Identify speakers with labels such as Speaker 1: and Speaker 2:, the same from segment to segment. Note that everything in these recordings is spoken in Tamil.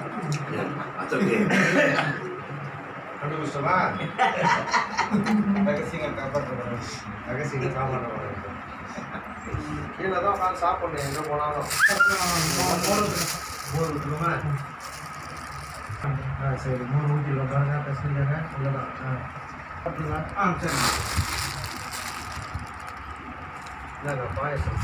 Speaker 1: கண்டுபிடிச்சோமா ரகசியங்கள் காப்பாற்றணும் ரகசியங்கள் காப்பாற்றணும் கீழே தான் உட்காந்து சாப்பிடணும் எங்கே போனாலும் மூணு ஊற்றணுமா ஆ சரி மூணு ஊற்றிடலாம் பாருங்க பசங்க உள்ளதான் ஆ சாப்பிட்டுலாம் ஆ சரி இந்தாங்க பாயசம்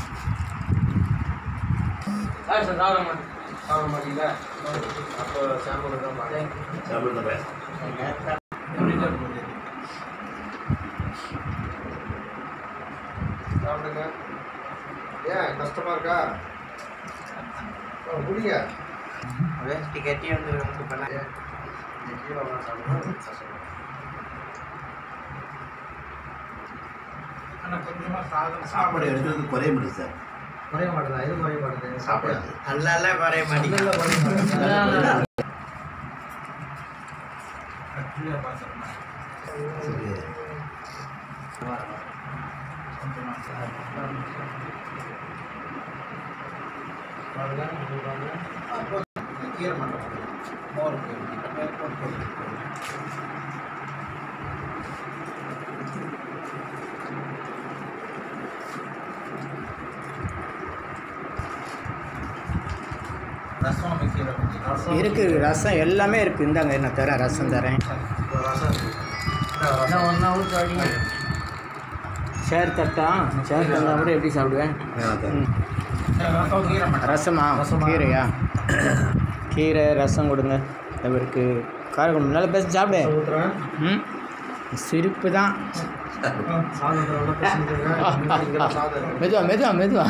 Speaker 1: பாயசம் சாப்பிட மாட்டேன் சாப்பிட மாட்டீங்களா அப்போ சாம்பிள் தான் பாருங்க சாப்பிடுங்க ஏன் கஷ்டமா இருக்கா ஓ, குடிங்க
Speaker 2: வேஷ்டி கட்டி வந்து நமக்கு பண்ண
Speaker 1: ஏன், நீ கீழே உட்கார்ந்து சாப்பிடணும் கஷ்டமா
Speaker 3: சாப்பாடு எடுக்கிறது குறைய முடியும் சார்
Speaker 1: குறைய மாட்டேதா எது குறைய மாட்டேது சாப்பிட
Speaker 2: நல்லா குறைய மாட்டேங்குது
Speaker 1: நல்ல குறைய மாட்டேங்குது
Speaker 3: சரி.
Speaker 1: பாருங்க இது பாருங்க கீரை மட்டும் மோர் மேற்கொண்டு போட்டு ரசம் வைக்கிற ரசம்
Speaker 4: இருக்கு ரசம் எல்லாமே இருக்கு இந்தாங்க என்ன தரேன் ரசம் தரேன்
Speaker 1: ஒரு ரசம் இருக்கு. இந்த ரசம்
Speaker 2: ஒன்றா ஊற்றி அடிங்க
Speaker 4: சேர் தட்டா சேர் தந்தா கூட எப்படி சாப்பிடுவேன்
Speaker 3: வேணாம் சார்.
Speaker 4: ம்.
Speaker 1: ரசம் கீரை மட்டும்
Speaker 4: ரசமா
Speaker 1: ரசமா?
Speaker 4: கீரையா கீரை ரசம் கொடுங்க இவருக்கு காரக்குழம்பு நல்லா பேசி சாப்பிடு
Speaker 1: ஊற்றுறேன்
Speaker 4: ம் சிரிப்பு தான்
Speaker 1: சாதத்தில் உள்ள பேசிட்டுருங்க இங்கே சாதம் இருக்கு.
Speaker 4: மெதுவா மெதுவா மெதுவா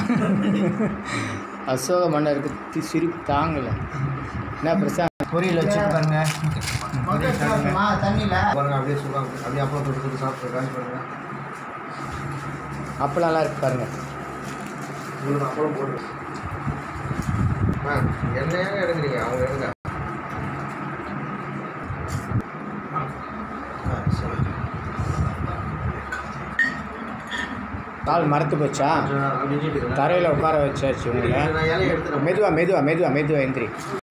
Speaker 4: அசோக மன்னருக்கு தி- சிரிப்பு தாங்கலை என்ன பிரசா பொரியல் வச்சு பாருங்க தண்ணியில்
Speaker 1: பாருங்க அப்படியே சொல்லுவாங்க அப்படியே அப்பளம் தொட்டு தொட்டு சாப்பிட்டு காசு பாருங்க
Speaker 4: அப்பளம்லாம் இருக்கு பாருங்க
Speaker 1: உங்களுக்கு அப்பளம் போடுங்க ஆ என்னையாங்க எடுக்கிறீங்க அவங்க எடுங்க ஆ சரி
Speaker 4: கால் மரத்து போச்சா
Speaker 1: கொஞ்சம் அப்படி நீட்டுக்கிறேன்.
Speaker 4: தரையில் உட்கார வச்சாச்சு உங்களை
Speaker 1: நான் இலையை எடுத்துறேன்
Speaker 4: மெதுவா மெதுவா மெதுவா மெதுவா எந்திரி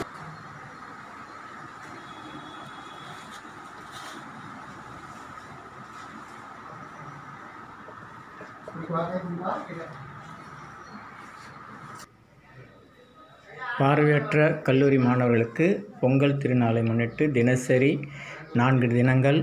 Speaker 4: பார்வையற்ற கல்லூரி மாணவர்களுக்கு பொங்கல் திருநாளை முன்னிட்டு தினசரி நான்கு தினங்கள்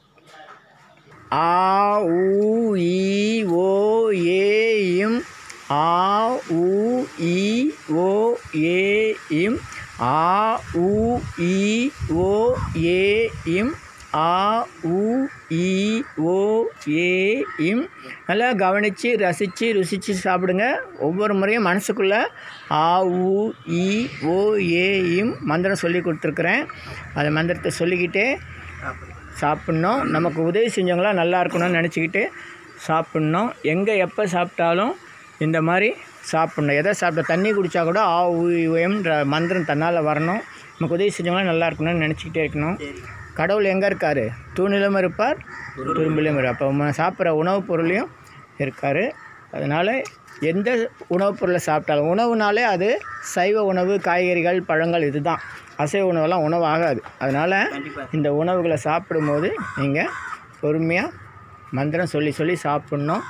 Speaker 4: ஆ உ இ ஓ ஏ இம் ஆ உ இ ஓ ஏ இம் ஆ உ இ ஓ ஏ இம் ஆ உ இ ஓ ஏ இம் நல்லா கவனித்து ரசித்து ருசித்து சாப்பிடுங்க ஒவ்வொரு முறையும் மனசுக்குள்ளே ஆ உ இ ஓ ஏ இம் மந்திரம் சொல்லி கொடுத்துருக்குறேன் அந்த மந்திரத்தை சொல்லிக்கிட்டே சாப்பிட்ணும் நமக்கு உதவி செஞ்சவங்களாம் நல்லா இருக்கணும்னு நினச்சிக்கிட்டு சாப்பிட்ணும் எங்கே எப்போ சாப்பிட்டாலும் இந்த மாதிரி சாப்பிட்ணும் எதை சாப்பிட்ட தண்ணி குடித்தா கூட ஆ உயம்ன்ற மந்திரம் தன்னால் வரணும் நமக்கு உதவி செஞ்சவங்களாம் நல்லா இருக்கணும்னு நினச்சிக்கிட்டே இருக்கணும் கடவுள் எங்கே இருக்கார் தூணிலும் இருப்பார் துரும்பிலும் இருப்பார் அப்போ நம்ம சாப்பிட்ற உணவுப் பொருளையும் இருக்கார் அதனால் எந்த உணவுப் பொருளை சாப்பிட்டாலும் உணவுனாலே அது சைவ உணவு காய்கறிகள் பழங்கள் இதுதான் அசைவ உணவெல்லாம் உணவு ஆகாது அதனால் இந்த உணவுகளை சாப்பிடும்போது நீங்கள் பொறுமையாக மந்திரம் சொல்லி சொல்லி சாப்பிட்ணும்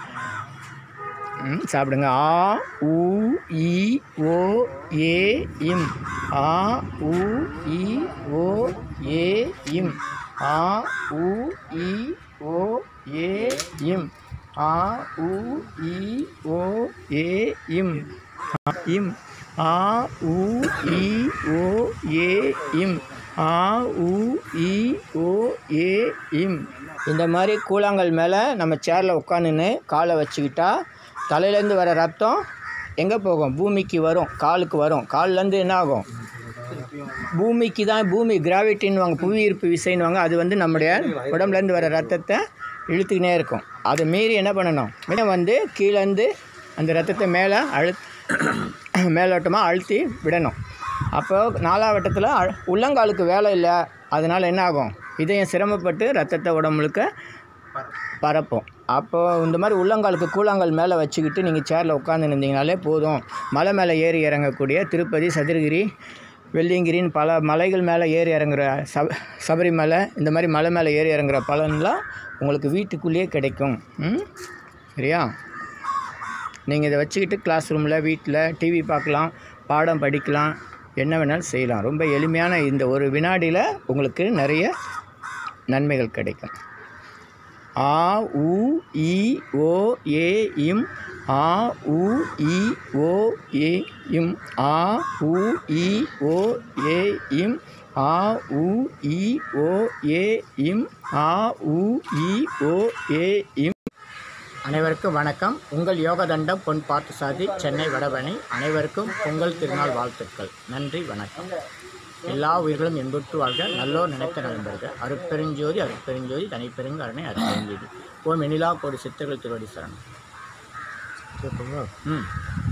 Speaker 4: ம், சாப்பிடுங்க ஆ உ இ ஓ ஏ இம் ஆ உ இ ஓ ஏ இம் ஆ உ இ ஓ ஏ இம் ஆ உ இ ஓ ஏ இம் ஆ, இம் ஆ உ இ ஓ ஏ இம் ஆ உ இ ஓ ஏ இம் இந்த மாதிரி கூழாங்கல் மேலே நம்ம சேரில் உட்காந்துன்னு காலை வச்சுக்கிட்டா தலையிலேருந்து வர ரத்தம் எங்கே போகும் பூமிக்கு வரும் காலுக்கு வரும் கால்லேருந்து என்ன ஆகும் பூமிக்கு தான் பூமி கிராவிட்டின்னுவாங்க புவி ஈர்ப்பு விசைன்னுவாங்க அது வந்து நம்முடைய உடம்புலேருந்து வர ரத்தத்தை இழுத்துக்கினே இருக்கும் அதை மீறி என்ன பண்ணணும் மீன வந்து கீழேருந்து அந்த ரத்தத்தை மேலே அழு மேலோட்டமாக அழுத்தி விடணும் அப்போ நாலாவட்டத்தில் அழ- உள்ளங்காலுக்கு வேலை இல்லை அதனால் என்ன ஆகும் இதயம் சிரமப்பட்டு ரத்தத்தை உடம்பு முழுக்க பரப்போம் அப்போ இந்த மாதிரி உள்ளங்காலுக்கு கூழாங்கல் மேலே வச்சுக்கிட்டு நீங்கள் சேரில் உட்காந்து இருந்தீங்கனாலே போதும் மலை மேலே ஏறி இறங்கக்கூடிய திருப்பதி சதுரகிரி வெள்ளியங்கிரின்னு பல மலைகள் மேலே ஏறி இறங்குற சப சபரிமலை இந்த மாதிரி மலை மேலே ஏறி இறங்குற பலன்லாம் உங்களுக்கு வீட்டுக்குள்ளேயே கிடைக்கும் ம் சரியா நீங்கள் இதை வச்சுக்கிட்டு கிளாஸ் ரூமில் வீட்டில் டிவி பார்க்கலாம் பாடம் படிக்கலாம் என்ன வேணாலும் செய்யலாம் ரொம்ப எளிமையான இந்த ஒரு வினாடியில் உங்களுக்கு நிறைய நன்மைகள் கிடைக்கும் ஆ உ இ ஓ ஏ இம் ஆ உ இ ஓ ஏ இம் ஆ உ இ ஓ ஏ இம் ஆ உ இ ஓ ஏ இம் ஆ உ இ ஓ ஏ இம் அனைவருக்கும் வணக்கம் உங்கள் யோகதண்டம் பொன் பார்த்தசாதி சென்னை வடபழனி அனைவருக்கும் பொங்கல் திருநாள் வாழ்த்துக்கள் நன்றி வணக்கம் எல்லா உயிர்களும் இன்புற்று வாழ்க நல்லோர் நினைத்த நலம்பெறுக அருட்பெருஞ்சோதி அருட்பெருஞ்சோதி தனிப்பெருங்க அரணை அருட்பெருஞ்சோதி ஓம் எனிலா கோடி சித்தர்கள் திருவடி சரணம் ம்